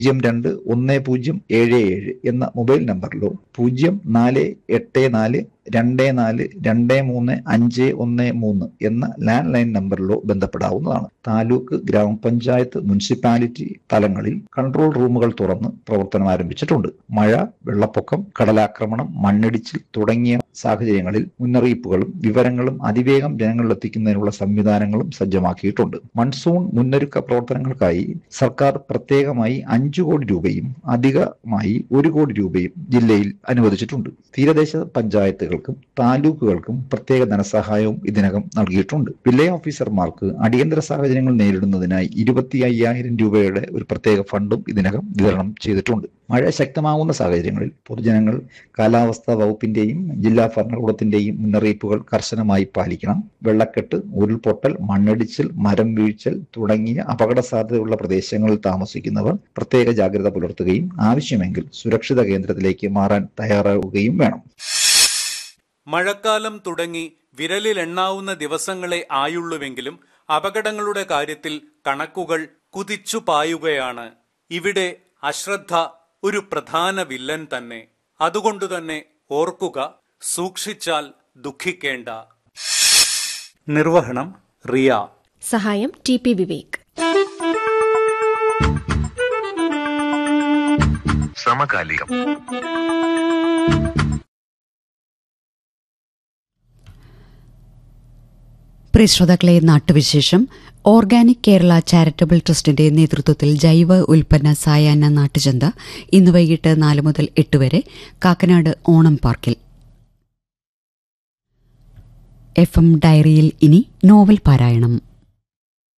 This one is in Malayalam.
പൂജ്യം രണ്ട് ഒന്ന് പൂജ്യം ഏഴ് ഏഴ് എന്ന മൊബൈൽ നമ്പറിലോ പൂജ്യം നാല് എട്ട് നാല് രണ്ട് നാല് രണ്ട് മൂന്ന് അഞ്ച് ഒന്ന് മൂന്ന് എന്ന ലാൻഡ് ലൈൻ നമ്പറിലോ ബന്ധപ്പെടാവുന്നതാണ് താലൂക്ക് ഗ്രാമപഞ്ചായത്ത് മുനിസിപ്പാലിറ്റി തലങ്ങളിൽ കൺട്രോൾ റൂമുകൾ തുറന്ന് പ്രവർത്തനം ആരംഭിച്ചിട്ടുണ്ട് മഴ വെള്ളപ്പൊക്കം കടലാക്രമണം മണ്ണിടിച്ചിൽ തുടങ്ങിയ സാഹചര്യങ്ങളിൽ മുന്നറിയിപ്പുകളും വിവരങ്ങളും അതിവേഗം ജനങ്ങളിൽ എത്തിക്കുന്നതിനുള്ള സംവിധാനങ്ങളും സജ്ജമാക്കിയിട്ടുണ്ട് മൺസൂൺ മുന്നൊരുക്ക പ്രവർത്തനങ്ങൾക്കായി സർക്കാർ പ്രത്യേകമായി അഞ്ചു കോടി രൂപയും അധികമായി ഒരു കോടി രൂപയും ജില്ലയിൽ അനുവദിച്ചിട്ടുണ്ട് തീരദേശ പഞ്ചായത്തുകൾക്കും താലൂക്കുകൾക്കും പ്രത്യേക ധനസഹായവും ഇതിനകം നൽകിയിട്ടുണ്ട് വില്ലേജ് ഓഫീസർമാർക്ക് അടിയന്തര സാഹചര്യങ്ങൾ നേരിടുന്നതിനായി ഇരുപത്തി അയ്യായിരം രൂപയുടെ ഒരു പ്രത്യേക ഫണ്ടും ഇതിനകം വിതരണം ചെയ്തിട്ടുണ്ട് മഴ ശക്തമാകുന്ന സാഹചര്യങ്ങളിൽ പൊതുജനങ്ങൾ കാലാവസ്ഥാ വകുപ്പിന്റെയും ജില്ലാ ഭരണകൂടത്തിന്റെയും മുന്നറിയിപ്പുകൾ കർശനമായി പാലിക്കണം വെള്ളക്കെട്ട് ഉരുൾപൊട്ടൽ മണ്ണിടിച്ചിൽ മരം വീഴ്ചൽ തുടങ്ങിയ അപകട സാധ്യതയുള്ള പ്രദേശങ്ങളിൽ താമസിക്കുന്നവർ പ്രത്യേക ജാഗ്രത പുലർത്തുകയും ആവശ്യമെങ്കിൽ സുരക്ഷിത കേന്ദ്രത്തിലേക്ക് മാറാൻ തയ്യാറാവുകയും വേണം മഴക്കാലം തുടങ്ങി വിരലിലെണ്ണാവുന്ന ദിവസങ്ങളെ ആയുള്ളുവെങ്കിലും അപകടങ്ങളുടെ കാര്യത്തിൽ കണക്കുകൾ കുതിച്ചു പായുകയാണ് ഇവിടെ അശ്രദ്ധ ഒരു പ്രധാന വില്ലൻ തന്നെ അതുകൊണ്ടുതന്നെ ഓർക്കുക സൂക്ഷിച്ചാൽ ദുഃഖിക്കേണ്ട നിർവഹണം റിയ സഹായം ടി പി വിവേക് സമകാലികം പ്രിയ ശ്രോതാക്കളെ നാട്ടുവിശേഷം ഓർഗാനിക് കേരള ചാരിറ്റബിൾ ട്രസ്റ്റിന്റെ നേതൃത്വത്തിൽ ജൈവ ഉൽപ്പന്ന സായാഹ്ന നാട്ടുചന്ത ഇന്ന് വൈകിട്ട് നാല് മുതൽ എട്ട് വരെ കാക്കനാട് ഓണം പാർക്കിൽ എഫ് എം ഡയറിയിൽ ഇനി നോവൽ പാരായണം